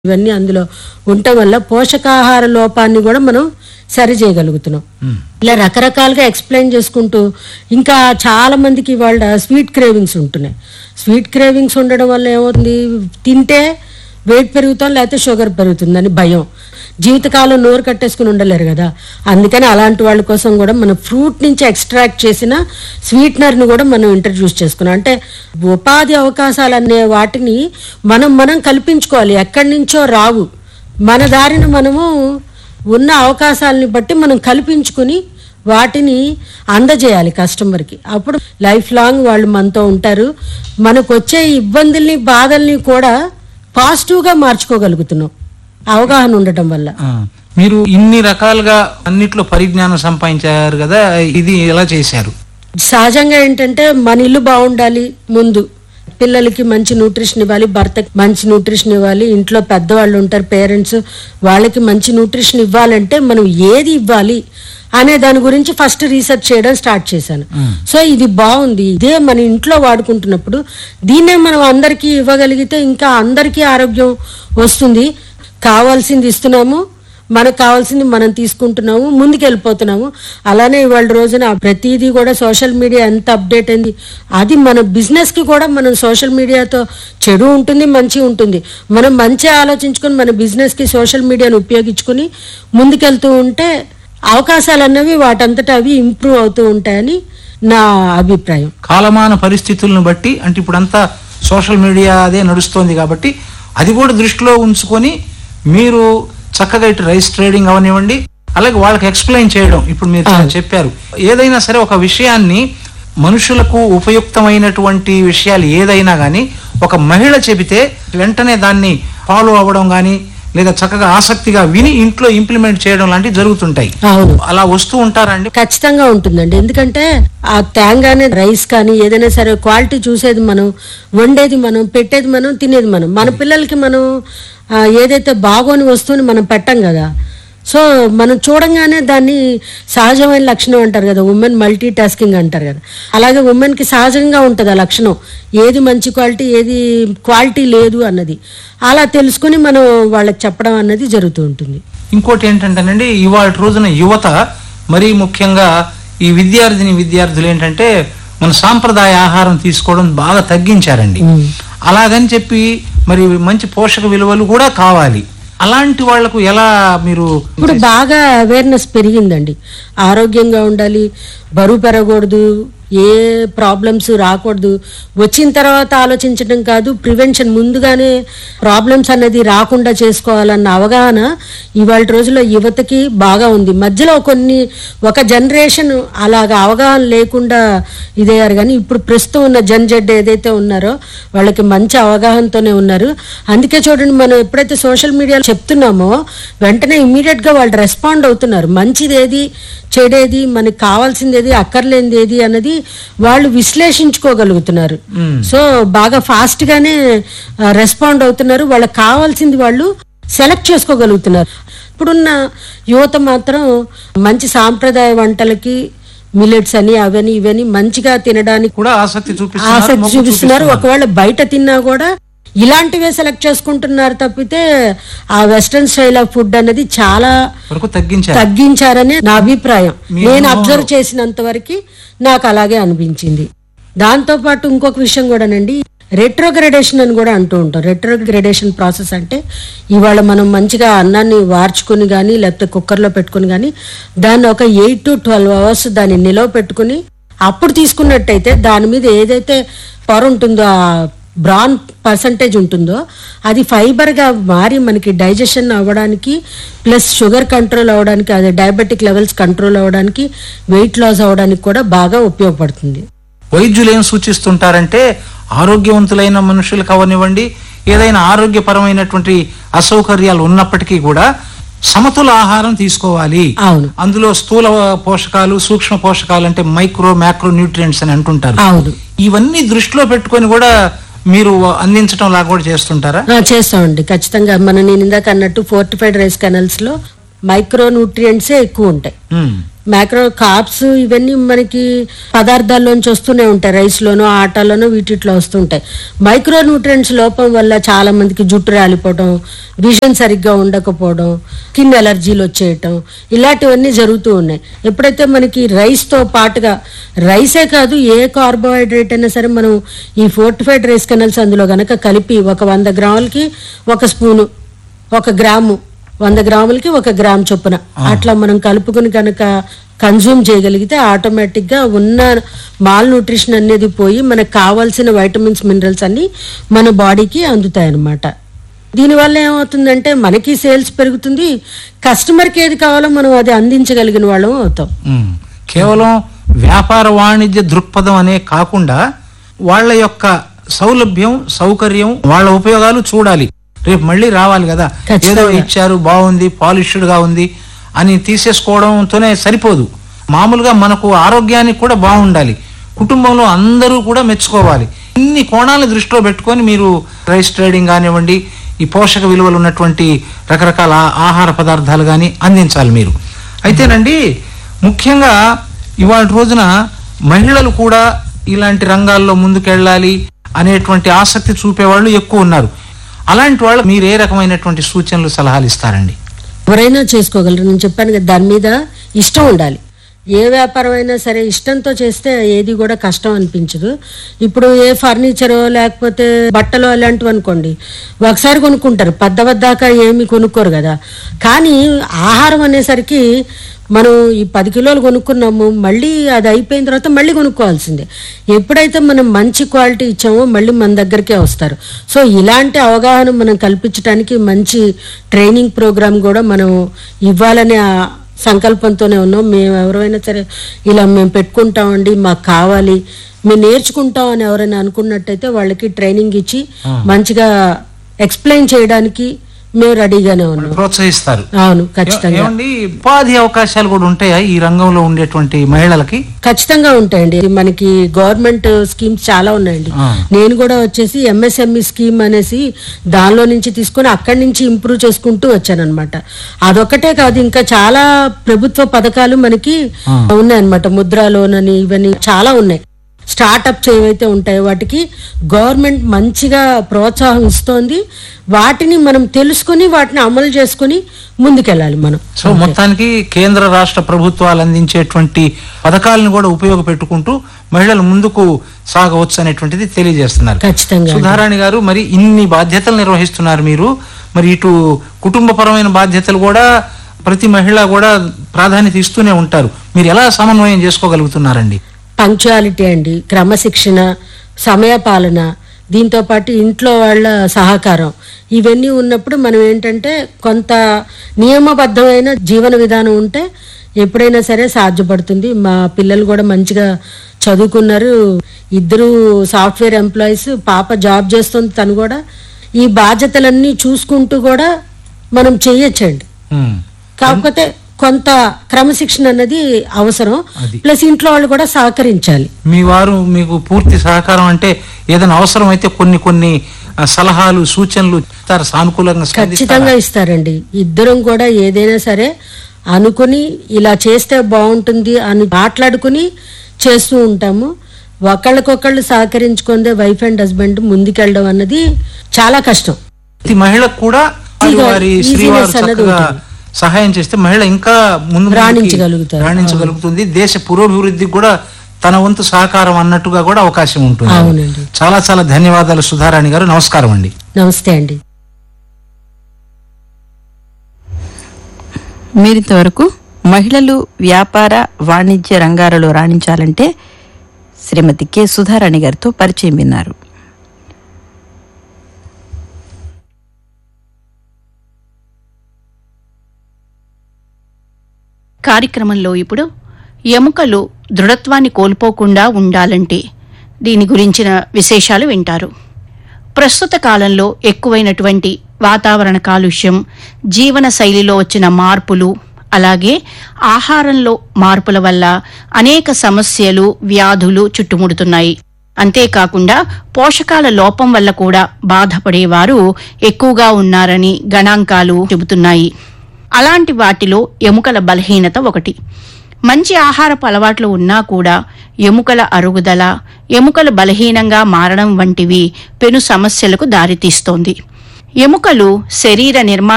ఇవన్నీ అందులో ఉండటం వల్ల పోషకాహార లోపాన్ని కూడా మనం సరి చేయగలుగుతున్నాం ఇలా రకరకాలుగా ఎక్స్ప్లెయిన్ చేసుకుంటూ ఇంకా చాలా మందికి వాళ్ళ స్వీట్ క్రేవింగ్స్ ఉంటున్నాయి స్వీట్ క్రేవింగ్స్ ఉండడం వల్ల ఏమవుతుంది తింటే వెయిట్ పెరుగుతాం లేకపోతే షుగర్ పెరుగుతుందని భయం జీవితకాలం నోరు కట్టేసుకుని ఉండలేరు కదా అందుకని అలాంటి వాళ్ళ కోసం కూడా మనం ఫ్రూట్ నుంచి ఎక్స్ట్రాక్ట్ చేసిన స్వీట్నర్ని కూడా మనం ఇంట్రడ్యూస్ చేసుకున్నాం అంటే ఉపాధి అవకాశాలు అనే వాటిని మనం మనం కల్పించుకోవాలి ఎక్కడి నుంచో రావు మన దారిన మనము ఉన్న అవకాశాలని బట్టి మనం కల్పించుకుని వాటిని అందజేయాలి కస్టమర్కి అప్పుడు లైఫ్ లాంగ్ వాళ్ళు మనతో ఉంటారు మనకు వచ్చే ఇబ్బందుల్ని బాధల్ని కూడా పాజిటివ్గా మార్చుకోగలుగుతున్నాం అవగాహన ఉండటం వల్ల ఆ, మీరు ఇన్ని రకాలుగా అన్నిట్లో పరిజ్ఞానం సంపాదించారు కదా ఇది ఎలా చేశారు సహజంగా ఏంటంటే మన ఇల్లు బాగుండాలి ముందు పిల్లలకి మంచి న్యూట్రిషన్ ఇవ్వాలి భర్తకి మంచి న్యూట్రిషన్ ఇవ్వాలి ఇంట్లో పెద్దవాళ్ళు ఉంటారు పేరెంట్స్ వాళ్ళకి మంచి న్యూట్రిషన్ ఇవ్వాలంటే మనం ఏది ఇవ్వాలి అనే దాని గురించి ఫస్ట్ రీసెర్చ్ చేయడం స్టార్ట్ చేశాను సో ఇది బాగుంది ఇదే మన ఇంట్లో వాడుకుంటున్నప్పుడు దీన్నే మనం అందరికీ ఇవ్వగలిగితే ఇంకా అందరికీ ఆరోగ్యం వస్తుంది కావాల్సింది ఇస్తున్నాము మనకు కావాల్సింది మనం తీసుకుంటున్నాము ముందుకు వెళ్ళిపోతున్నాము అలానే ఇవాళ రోజున ప్రతిదీ కూడా సోషల్ మీడియా ఎంత అప్డేట్ అయింది అది మన బిజినెస్ కి కూడా మనం సోషల్ మీడియాతో చెడు ఉంటుంది మంచి ఉంటుంది మనం మంచి ఆలోచించుకొని మన బిజినెస్ కి సోషల్ మీడియాను ఉపయోగించుకుని ముందుకెళ్తూ ఉంటే అవకాశాలు అన్నవి వాటంతటా అవి ఇంప్రూవ్ అవుతూ ఉంటాయని నా అభిప్రాయం కాలమాన పరిస్థితులను బట్టి అంటే ఇప్పుడంతా సోషల్ మీడియా అదే నడుస్తోంది కాబట్టి అది కూడా దృష్టిలో ఉంచుకొని మీరు చక్కగా ఇటు రైస్ ట్రేడింగ్ అవనివ్వండి అలాగే వాళ్ళకి ఎక్స్ప్లెయిన్ చేయడం ఇప్పుడు మీరు చాలా చెప్పారు ఏదైనా సరే ఒక విషయాన్ని మనుషులకు ఉపయుక్తమైనటువంటి విషయాలు ఏదైనా కానీ ఒక మహిళ చెబితే వెంటనే దాన్ని ఫాలో అవ్వడం కానీ లేదా చక్కగా ఆసక్తిగా విని ఇంట్లో ఇంప్లిమెంట్ చేయడం లాంటివి జరుగుతుంటాయి అవును అలా వస్తూ ఉంటారండి ఖచ్చితంగా ఉంటుందండి ఎందుకంటే ఆ తేంగానే రైస్ కానీ ఏదైనా సరే క్వాలిటీ చూసేది మనం వండేది మనం పెట్టేది మనం తినేది మనం మన పిల్లలకి మనం ఆ, ఏదైతే బాగోని వస్తువుని మనం పెట్టం కదా సో మనం చూడంగానే దాన్ని సహజమైన లక్షణం అంటారు కదా ఉమెన్ మల్టీ టాస్కింగ్ అంటారు కదా అలాగే ఉమెన్కి సహజంగా ఉంటుంది ఆ లక్షణం ఏది మంచి క్వాలిటీ ఏది క్వాలిటీ లేదు అన్నది అలా తెలుసుకుని మనం వాళ్ళకి చెప్పడం అన్నది జరుగుతూ ఉంటుంది ఇంకోటి ఏంటంటేనండి ఇవాళ రోజున యువత మరీ ముఖ్యంగా ఈ విద్యార్థిని విద్యార్థులు ఏంటంటే మన సాంప్రదాయ ఆహారం తీసుకోవడం బాగా తగ్గించారండి అలాగని చెప్పి మరి మంచి పోషక విలువలు కూడా కావాలి అలాంటి వాళ్లకు ఎలా మీరు ఇప్పుడు బాగా అవేర్నెస్ పెరిగిందండి ఆరోగ్యంగా ఉండాలి బరువు పెరగకూడదు ఏ ప్రాబ్లమ్స్ రాకూడదు వచ్చిన తర్వాత ఆలోచించడం కాదు ప్రివెన్షన్ ముందుగానే ప్రాబ్లమ్స్ అనేది రాకుండా చేసుకోవాలన్న అవగాహన ఇవాళ రోజుల్లో యువతకి బాగా ఉంది మధ్యలో కొన్ని ఒక జనరేషన్ అలాగ అవగాహన లేకుండా ఇదయ్యారు కానీ ఇప్పుడు ప్రస్తుతం ఉన్న జన్ జెడ్ ఏదైతే ఉన్నారో వాళ్ళకి మంచి అవగాహనతోనే ఉన్నారు అందుకే చూడండి మనం ఎప్పుడైతే సోషల్ మీడియాలో చెప్తున్నామో వెంటనే ఇమ్మీడియట్ గా వాళ్ళు రెస్పాండ్ అవుతున్నారు మంచిది ఏది చెడేది మనకి కావాల్సింది ఏది అక్కర్లేనిది ఏది అన్నది వాళ్ళు విశ్లేషించుకోగలుగుతున్నారు సో బాగా ఫాస్ట్ గానే రెస్పాండ్ అవుతున్నారు వాళ్ళకి కావాల్సింది వాళ్ళు సెలెక్ట్ చేసుకోగలుగుతున్నారు ఇప్పుడున్న యువత మాత్రం మంచి సాంప్రదాయ వంటలకి మిల్లెట్స్ అని అవని ఇవని మంచిగా తినడానికి కూడా ఆసక్తి చూపిస్తున్నారు ఆసక్తి మొగ్గు చూపిస్తున్నారు ఒకవేళ బయట తిన్నా కూడా ఇలాంటివే సెలెక్ట్ చేసుకుంటున్నారు తప్పితే ఆ వెస్ట్రన్ స్టైల్ ఆఫ్ ఫుడ్ అనేది చాలా వరకు తగ్గించారు తగ్గించారని నా అభిప్రాయం మీ నేను అనుభవం- అబ్జర్వ్ చేసినంత వరకు నాకు అలాగే అనిపించింది దాంతో పాటు ఇంకొక విషయం కూడానండి రెట్రోగ్రెడేషన్ అని కూడా అంటూ ఉంటాం రెట్రోగ్రెడేషన్ ప్రాసెస్ అంటే ఇవాళ మనం మంచిగా అన్నాన్ని వార్చుకుని కానీ లేకపోతే కుక్కర్లో పెట్టుకుని కానీ దాన్ని ఒక ఎయిట్ టు ట్వెల్వ్ అవర్స్ దాన్ని నిలవ పెట్టుకుని అప్పుడు తీసుకున్నట్టయితే దాని మీద ఏదైతే పొర ఉంటుందో ఆ బ్రాన్ పర్సంటేజ్ ఉంటుందో అది ఫైబర్గా మారి మనకి డైజెషన్ అవ్వడానికి ప్లస్ షుగర్ కంట్రోల్ అవ్వడానికి అదే డయాబెటిక్ లెవెల్స్ కంట్రోల్ అవ్వడానికి వెయిట్ లాస్ అవ్వడానికి కూడా బాగా ఉపయోగపడుతుంది వైద్యులు ఏం సూచిస్తుంటారంటే ఆరోగ్యవంతులైన మనుషులకు అవనివ్వండి ఏదైనా ఆరోగ్యపరమైనటువంటి అసౌకర్యాలు ఉన్నప్పటికీ కూడా సమతుల ఆహారం తీసుకోవాలి అవును అందులో స్థూల పోషకాలు సూక్ష్మ పోషకాలు అంటే మైక్రో మ్యాక్రో న్యూట్రియంట్స్ అని అంటుంటారు అవును ఇవన్నీ దృష్టిలో పెట్టుకొని కూడా మీరు అందించడం లాగా కూడా చేస్తుంటారా ఆ, చేస్తామండి ఖచ్చితంగా మన నేను ఇందాక అన్నట్టు ఫోర్టిఫైడ్ రైస్ కెనల్స్ లో మైక్రో న్యూట్రియంట్సే ఎక్కువ ఉంటాయి ఉమ్. మైక్రో కార్బ్స్ ఇవన్నీ మనకి పదార్థాల్లోంచి వస్తూనే ఉంటాయి రైస్లోనో ఆటాలోనో వీటిట్లో వస్తుంటాయి మైక్రో న్యూట్రియంట్స్ లోపం వల్ల చాలా మందికి జుట్టు రాలిపోవడం విజన్ సరిగ్గా ఉండకపోవడం స్కిన్ ఎలర్జీలు వచ్చేయటం ఇలాంటివన్నీ జరుగుతూ ఉన్నాయి ఎప్పుడైతే మనకి రైస్తో పాటుగా రైసే కాదు ఏ కార్బోహైడ్రేట్ అయినా సరే మనం ఈ ఫోర్టిఫైడ్ రైస్ కెనల్స్ అందులో గనక కలిపి ఒక వంద గ్రాములకి ఒక స్పూను ఒక గ్రాము వంద గ్రాములకి ఒక గ్రామ్ చొప్పున అట్లా మనం కలుపుకుని కనుక కన్జ్యూమ్ చేయగలిగితే ఆటోమేటిక్గా ఉన్న మాల్ న్యూట్రిషన్ అనేది పోయి మనకు కావాల్సిన వైటమిన్స్ మినరల్స్ అన్ని మన బాడీకి అందుతాయి అన్నమాట దీనివల్ల ఏమవుతుందంటే మనకి సేల్స్ పెరుగుతుంది కస్టమర్కి ఏది కావాలో మనం అది అందించగలిగిన వాళ్ళం అవుతాం ఉమ్. కేవలం వ్యాపార వాణిజ్య దృక్పథం అనే కాకుండా వాళ్ళ యొక్క సౌలభ్యం సౌకర్యం వాళ్ళ ఉపయోగాలు చూడాలి రేపు మళ్ళీ రావాలి కదా ఏదో ఖచ్చితంగా. ఇచ్చారు బాగుంది పాలిష్డ్ గా ఉంది అని తీసేసుకోవడంతోనే సరిపోదు మామూలుగా మనకు ఆరోగ్యానికి కూడా బాగుండాలి కుటుంబంలో అందరూ కూడా మెచ్చుకోవాలి ఇన్ని కోణాలను దృష్టిలో పెట్టుకొని మీరు రైస్ ట్రేడింగ్ కానివ్వండి ఈ పోషక విలువలు ఉన్నటువంటి రకరకాల ఆ- ఆహార పదార్థాలు కానీ అందించాలి మీరు అయితేనండి ముఖ్యంగా ఇవాళ రోజున మహిళలు కూడా ఇలాంటి రంగాల్లో ముందుకెళ్ళాలి అనేటువంటి ఆసక్తి చూపేవాళ్ళు ఎక్కువ ఉన్నారు అలాంటి వాళ్ళు మీరు ఏ రకమైనటువంటి సూచనలు సలహాలు ఇస్తారండి ఎవరైనా చేసుకోగలరు నేను చెప్పాను కదా దాని మీద ఇష్టం ఉండాలి ఏ వ్యాపారం అయినా సరే ఇష్టంతో చేస్తే ఏది కూడా కష్టం అనిపించదు ఇప్పుడు ఏ ఫర్నిచర్ లేకపోతే బట్టలు అలాంటివి అనుకోండి ఒకసారి కొనుక్కుంటారు పద్దవద్దాకా ఏమి కొనుక్కోరు కదా కానీ ఆహారం అనేసరికి మనం ఈ పది కిలోలు కొనుక్కున్నాము మళ్ళీ అది అయిపోయిన తర్వాత మళ్ళీ కొనుక్కోవాల్సిందే ఎప్పుడైతే మనం మంచి క్వాలిటీ ఇచ్చామో మళ్ళీ మన దగ్గరికే వస్తారు సో ఇలాంటి అవగాహన మనం కల్పించడానికి మంచి ట్రైనింగ్ ప్రోగ్రామ్ కూడా మనం ఇవ్వాలనే ఆ సంకల్పంతోనే ఉన్నాం మేము ఎవరైనా సరే ఇలా మేము పెట్టుకుంటామండి మాకు కావాలి మేము నేర్చుకుంటాం అని ఎవరైనా అనుకున్నట్టయితే వాళ్ళకి ట్రైనింగ్ ఇచ్చి మంచిగా ఎక్స్ప్లెయిన్ చేయడానికి మేము రెడీగానే ఉన్నాం ప్రోత్సహిస్తారు అవును ఖచ్చితంగా ఏమండి ఉపాధి అవకాశాలు కూడా ఉంటాయా ఈ రంగంలో ఉండేటువంటి మహిళలకి ఖచ్చితంగా ఉంటాయండి మనకి గవర్నమెంట్ స్కీమ్స్ చాలా ఉన్నాయండి ఆ. నేను కూడా వచ్చేసి ఎంఎస్ఎంఈ స్కీమ్ అనేసి దానిలో నుంచి తీసుకొని అక్కడి నుంచి ఇంప్రూవ్ చేసుకుంటూ వచ్చానన్నమాట అదొక్కటే కాదు ఇంకా చాలా ప్రభుత్వ పథకాలు మనకి ఆ. ఉన్నాయన్నమాట ముద్రా లోన్ అని ఇవన్నీ చాలా ఉన్నాయి స్టార్టప్స్ ఏవైతే ఉంటాయో వాటికి గవర్నమెంట్ మంచిగా ప్రోత్సాహం ఇస్తోంది వాటిని మనం తెలుసుకొని వాటిని అమలు చేసుకొని ముందుకెళ్ళాలి మనం సో మొత్తానికి కేంద్ర రాష్ట్ర ప్రభుత్వాలు అందించేటువంటి పథకాలను కూడా ఉపయోగపెట్టుకుంటూ మహిళలు ముందుకు సాగవచ్చు అనేటువంటిది తెలియజేస్తున్నారు ఖచ్చితంగా సుధారాణి గారు మరి ఇన్ని బాధ్యతలు నిర్వహిస్తున్నారు మీరు మరి ఇటు కుటుంబపరమైన బాధ్యతలు కూడా ప్రతి మహిళ కూడా ప్రాధాన్యత ఇస్తూనే ఉంటారు మీరు ఎలా సమన్వయం చేసుకోగలుగుతున్నారండి పంక్చువాలిటీ అండి క్రమశిక్షణ సమయపాలన దీంతో పాటు ఇంట్లో వాళ్ళ సహకారం ఇవన్నీ ఉన్నప్పుడు మనం ఏంటంటే కొంత నియమబద్ధమైన జీవన విధానం ఉంటే ఎప్పుడైనా సరే సాధ్యపడుతుంది మా పిల్లలు కూడా మంచిగా చదువుకున్నారు ఇద్దరు సాఫ్ట్వేర్ ఎంప్లాయీస్ పాప జాబ్ చేస్తుంది తను కూడా ఈ బాధ్యతలన్నీ చూసుకుంటూ కూడా మనం చెయ్యొచ్చండి ఉమ్. కాకపోతే కొంత క్రమశిక్షణ అన్నది అవసరం అది. ప్లస్ ఇంట్లో వాళ్ళు కూడా సహకరించాలి మీ వారు మీకు పూర్తి సహకారం అంటే ఏదైనా అవసరం అయితే కొన్ని కొన్ని ఆ, సలహాలు సూచనలు ఇస్తారు సానుకూలంగా స్పందిస్తారా? ఖచ్చితంగా ఇస్తారండి ఇద్దరం కూడా ఏదైనా సరే అనుకుని ఇలా చేస్తే బాగుంటుంది అని మాట్లాడుకుని చేస్తూ ఉంటాము ఒకళ్ళకొకళ్ళు సహకరించుకుందే వైఫ్ అండ్ హస్బెండ్ ముందుకెళ్ళడం అన్నది చాలా కష్టం ప్రతి మహిళకు కూడా వారి ఈజీగా- వారి ఈజీనెస్ శ్రీవారు అన్నది చక్కగా ఉంటుంది. సహాయం చేస్తే మహిళ ఇంకా ముందు ముందుకి రాణించగలుగుతారు. రాణించగలుగుతుంది దేశ పురోభివృద్ధికి కూడా తన వంతు సహకారం అన్నట్టుగా కూడా అవకాశం ఉంటుంది అవునండి. చాలా చాలా ధన్యవాదాలు సుధారాణి గారు నమస్కారం అండి నమస్తే అండి మీరింతవరకు మహిళలు వ్యాపార వాణిజ్య రంగాలలో రాణించాలంటే శ్రీమతి కె సుధారాణి గారితో పరిచయం విన్నారు కార్యక్రమంలో ఇప్పుడు ఎముకలు దృఢత్వాన్ని కోల్పోకుండా ఉండాలంటే దీని గురించిన విశేషాలు వింటారు ప్రస్తుత కాలంలో ఎక్కువైనటువంటి వాతావరణ కాలుష్యం జీవన శైలిలో వచ్చిన మార్పులు అలాగే ఆహారంలో మార్పుల వల్ల అనేక సమస్యలు వ్యాధులు చుట్టుముడుతున్నాయి అంతేకాకుండా పోషకాల లోపం వల్ల కూడా బాధపడేవారు ఎక్కువగా ఉన్నారని గణాంకాలు చెబుతున్నాయి అలాంటి వాటిలో ఎముకల బలహీనత ఒకటి మంచి ఆహారపు అలవాట్లు ఉన్నా కూడా ఎముకల అరుగుదల ఎముకలు బలహీనంగా మారడం వంటివి పెను సమస్యలకు దారితీస్తోంది ఎముకలు శరీర నిర్మాణ